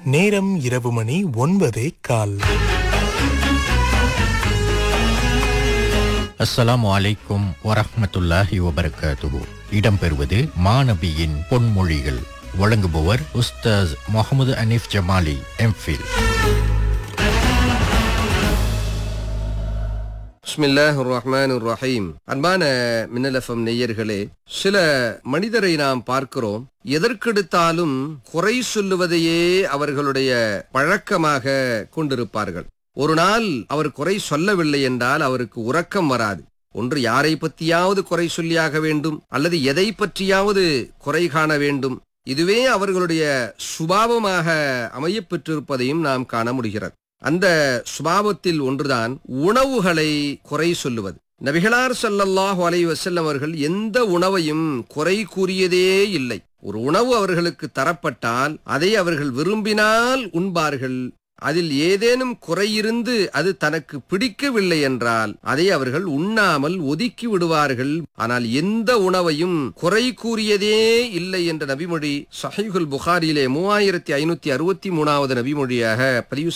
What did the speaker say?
நேரம் இரவு மணி ஒன்பதே கால் அஸ்ஸலாமு அலைக்கும் வரஹ்மத்துல்லாஹி வபரகாத்துஹு இடம்பெறுவது மாநபியின் பொன்மொழிகள் வழங்குபவர் உஸ்தாஸ் முகமது அனீஃப் ஜமாலி எம்ஃபில் பிஸ்மில்லாஹ் ரஹ்மான் ரஹீம் அன்பான மின்னலஃபம் நெய்யர்களே சில மனிதரை நாம் பார்க்கிறோம் எதற்கெடுத்தாலும் குறை சொல்லுவதையே அவர்களுடைய பழக்கமாக கொண்டிருப்பார்கள் ஒரு நாள் அவர் குறை சொல்லவில்லை என்றால் அவருக்கு உறக்கம் வராது ஒன்று யாரை பற்றியாவது குறை சொல்லியாக வேண்டும் அல்லது எதை பற்றியாவது குறை காண வேண்டும் இதுவே அவர்களுடைய சுபாவமாக அமையப் பெற்றிருப்பதையும் நாம் காண முடிகிறது அந்த சுபாவத்தில் ஒன்றுதான் உணவுகளை குறை சொல்லுவது நபிகளார் ஸல்லல்லாஹு அலைஹி வஸல்லம் அவர்கள் எந்த உணவையும் குறை கூறியதே இல்லை ஒரு உணவு அவர்களுக்கு தரப்பட்டால் அதை அவர்கள் விரும்பினால் உண்பார்கள் அதில் ஏதேனும் குறையிருந்து அது தனக்கு பிடிக்கவில்லை என்றால் அதை அவர்கள் உண்ணாமல் ஒதுக்கி விடுவார்கள் ஆனால் எந்த உணவையும் குறை கூறியதே இல்லை என்ற நபிமொழி சஹீஹுல் புகாரியிலே மூவாயிரத்தி ஐநூத்தி அறுபத்தி மூணாவது நபிமொழியாக பதிவு